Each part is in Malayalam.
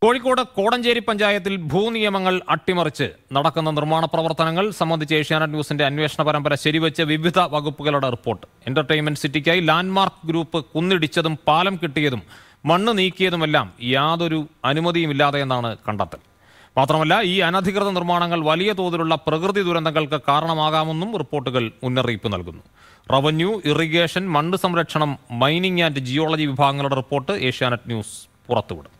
കോഴിക്കോട് കോടഞ്ചേരി പഞ്ചായത്തിൽ ഭൂനിയമങ്ങൾ അട്ടിമറിച്ച് നടക്കുന്ന നിർമ്മാണ പ്രവർത്തനങ്ങൾ സംബന്ധിച്ച് ഏഷ്യാനെറ്റ് ന്യൂസിന്റെ അന്വേഷണ പരമ്പര ശരിവെച്ച് വിവിധ വകുപ്പുകളുടെ റിപ്പോർട്ട് എന്റർടൈൻമെന്റ് സിറ്റിക്കായി ലാൻഡ്മാർക്ക് ഗ്രൂപ്പ് കുന്നിടിച്ചതും പാലം കിട്ടിയതും മണ്ണ് നീക്കിയതുമെല്ലാം യാതൊരു അനുമതിയുമില്ലാതെ എന്നാണ് കണ്ടെത്തൽ മാത്രമല്ല ഈ അനധികൃത നിർമ്മാണങ്ങൾ വലിയ തോതിലുള്ള പ്രകൃതി ദുരന്തങ്ങൾക്ക് കാരണമാകാമെന്നും റിപ്പോർട്ടുകൾ മുന്നറിയിപ്പ് നൽകുന്നു റവന്യൂ ഇറിഗേഷൻ മണ്ണ് സംരക്ഷണം മൈനിങ് ആൻഡ് ജിയോളജി വിഭാഗങ്ങളുടെ റിപ്പോർട്ട് ഏഷ്യാനെറ്റ് ന്യൂസ് പുറത്തുവിടും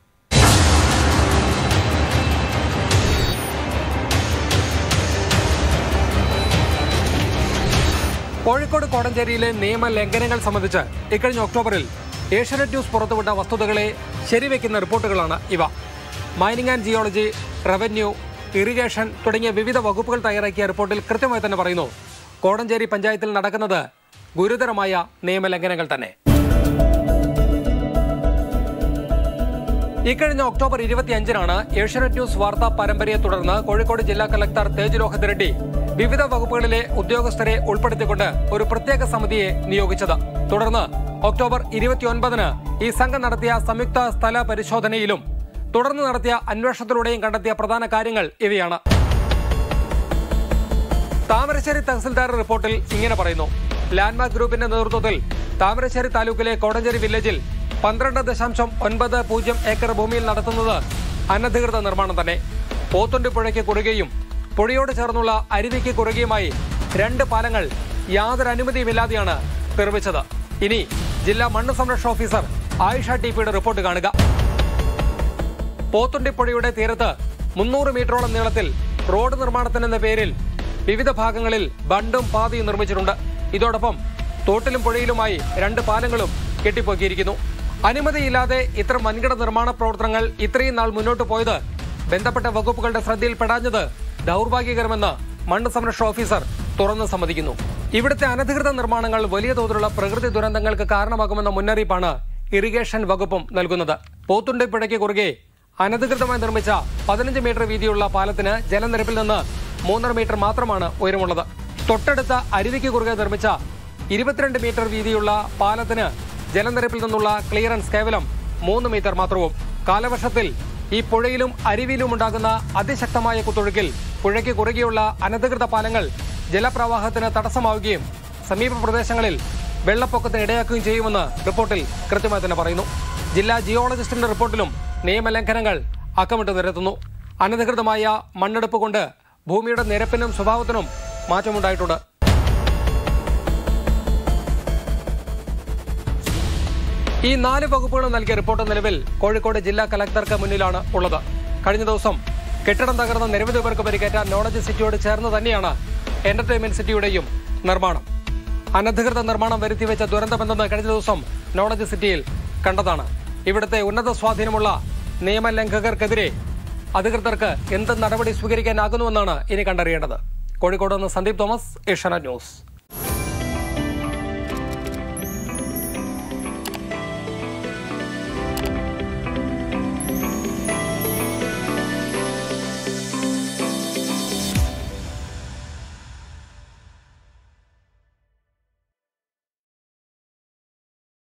കോഴിക്കോട് കോടഞ്ചേരിയിലെ നിയമ ലംഘനങ്ങൾ സംബന്ധിച്ച് ഇക്കഴിഞ്ഞ ഒക്ടോബറിൽ ഏഷ്യാനെറ്റ് ന്യൂസ് പുറത്തുവിട്ട വസ്തുതകളെ ശരിവെക്കുന്ന റിപ്പോർട്ടുകളാണ് ഇവ mining and geology revenue irrigation തുടങ്ങിയ വിവിധ വകുപ്പുകൾ തയ്യാറാക്കിയ റിപ്പോർട്ടിൽ കൃത്യമായി തന്നെ പറയുന്നു കോടഞ്ചേരി പഞ്ചായത്തിൽ നടക്കുന്നത് ഗുരുതരമായ നിയമലംഘനങ്ങൾ തന്നെ ഇക്കഴിഞ്ഞ ഒക്ടോബർ ഇരുപത്തിയഞ്ചിനാണ് ഏഷ്യാനെറ്റ് ന്യൂസ് വാർത്താ പരമ്പരയെ തുടർന്ന് കോഴിക്കോട് ജില്ലാ കളക്ടർ തേജ് ലോഹിത് റെഡ്ഡി വിവിധ വകുപ്പുകളിലെ ഉദ്യോഗസ്ഥരെ ഉൾപ്പെടുത്തിക്കൊണ്ട് ഒരു പ്രത്യേക സമിതിയെ നിയോഗിച്ചത് തുടർന്ന് ഒക്ടോബർ ഇരുപത്തിയൊൻപതിന് ഈ സംഘം നടത്തിയ സംയുക്ത സ്ഥല പരിശോധനയിലും തുടർന്ന് നടത്തിയ അന്വേഷണത്തിലൂടെയും കണ്ടെത്തിയ പ്രധാന കാര്യങ്ങൾ ഇവയാണ് താമരശ്ശേരി തഹസിൽദാർ റിപ്പോർട്ടിൽ ഇങ്ങനെ പറയുന്നു ലാൻഡ്മാർക്ക് ഗ്രൂപ്പിന്റെ നേതൃത്വത്തിൽ താമരശ്ശേരി താലൂക്കിലെ കോടഞ്ചേരി വില്ലേജിൽ പന്ത്രണ്ട് ദശാംശം ഒൻപത് പൂജ്യം ഏക്കർ ഭൂമിയിൽ നടത്തുന്നത് അനധികൃത നിർമ്മാണം തന്നെ പോത്തുണ്ടി പുഴയ്ക്ക് കുറുകയും പുഴയോട് ചേർന്നുള്ള അരുവിക്ക് കുറുകയുമായി രണ്ട് പാലങ്ങൾ യാതൊരു അനുമതിയുമില്ലാതെയാണ് നിർമ്മിച്ചത് ഇനി ജില്ലാ മണ്ണ് സംരക്ഷണ ഓഫീസർ ആയിഷ ടി പിയുടെ റിപ്പോർട്ട് കാണുക പോത്തുണ്ടിപ്പുഴയുടെ തീരത്ത് മുന്നൂറ് മീറ്ററോളം നീളത്തിൽ റോഡ് നിർമ്മാണത്തിനെന്ന പേരിൽ വിവിധ ഭാഗങ്ങളിൽ ബണ്ടും പാതയും നിർമ്മിച്ചിട്ടുണ്ട് ഇതോടൊപ്പം തോട്ടിലും പുഴയിലുമായി രണ്ട് പാലങ്ങളും കെട്ടിപ്പൊക്കിയിരിക്കുന്നു അനുമതിയില്ലാതെ ഇത്തരം വൻകിട നിർമ്മാണ പ്രവർത്തനങ്ങൾ ഇത്രയും നാൾ മുന്നോട്ട് പോയത് ബന്ധപ്പെട്ട വകുപ്പുകളുടെ ശ്രദ്ധയിൽപ്പെടാഞ്ഞത് ദൗർഭാഗ്യകരമെന്ന് മണ്ണ് സംരക്ഷണ ഓഫീസർ തുറന്ന് സമ്മതിക്കുന്നു ഇവിടുത്തെ അനധികൃത നിർമ്മാണങ്ങൾ വലിയ തോതിലുള്ള പ്രകൃതി ദുരന്തങ്ങൾക്ക് കാരണമാകുമെന്ന മുന്നറിയിപ്പാണ് ഇറിഗേഷൻ വകുപ്പും നൽകുന്നത് പോത്തുണ്ടി പുഴയ്ക്ക് കുറുകെ അനധികൃതമായി നിർമ്മിച്ച പതിനഞ്ച് മീറ്റർ വീതിയുള്ള പാലത്തിന് ജലനിരപ്പിൽ നിന്ന് മൂന്നര മീറ്റർ മാത്രമാണ് ഉയരമുള്ളത് തൊട്ടടുത്ത അരുവിക്ക് കുറുകെ നിർമ്മിച്ച ഇരുപത്തിരണ്ട് മീറ്റർ വീതിയുള്ള പാലത്തിന് ജലനിരപ്പിൽ നിന്നുള്ള ക്ലിയറൻസ് കേവലം മൂന്ന് മീറ്റർ മാത്രവും കാലവർഷത്തിൽ ഈ പുഴയിലും അരുവിയിലും ഉണ്ടാകുന്ന അതിശക്തമായ കുത്തൊഴുക്കിൽ പുഴയ്ക്ക് കുറുകെയുള്ള അനധികൃത പാലങ്ങൾ ജലപ്രവാഹത്തിന് തടസ്സമാവുകയും സമീപ പ്രദേശങ്ങളിൽ വെള്ളപ്പൊക്കത്തിന് ഇടയാക്കുകയും ചെയ്യുമെന്ന് റിപ്പോർട്ടിൽ കൃത്യമായി തന്നെ പറയുന്നു ജില്ലാ ജിയോളജിസ്റ്റിന്റെ റിപ്പോർട്ടിലും നിയമലംഘനങ്ങൾ അക്കമിട്ട് നിരത്തുന്നു അനധികൃതമായ മണ്ണെടുപ്പ് കൊണ്ട് ഭൂമിയുടെ നിരപ്പിനും സ്വഭാവത്തിനും മാറ്റമുണ്ടായിട്ടുണ്ട് ഈ നാല് വകുപ്പുകളും നൽകിയ റിപ്പോർട്ട് നിലവിൽ കോഴിക്കോട് ജില്ലാ കലക്ടർക്ക് മുന്നിലാണ് ഉള്ളത് കഴിഞ്ഞ ദിവസം കെട്ടിടം തകർന്ന നിരവധി പേർക്ക് പരിക്കേറ്റ നോളജ് സിറ്റിയോട് ചേർന്ന് തന്നെയാണ് എന്റർടൈൻമെന്റ് സിറ്റിയുടെയും നിർമ്മാണം അനധികൃത നിർമ്മാണം വരുത്തിവെച്ച ദുരന്തമെന്തെന്ന് കഴിഞ്ഞ ദിവസം നോളജ് സിറ്റിയിൽ കണ്ടതാണ് ഇവിടുത്തെ ഉന്നത സ്വാധീനമുള്ള നിയമലംഘകർക്കെതിരെ അധികൃതർക്ക് എന്ത് നടപടി സ്വീകരിക്കാനാകുന്നുവെന്നാണ് ഇനി കണ്ടറിയേണ്ടത് കോഴിക്കോട് നിന്ന് സന്ദീപ് തോമസ് ഏഷ്യാനെറ്റ് ന്യൂസ്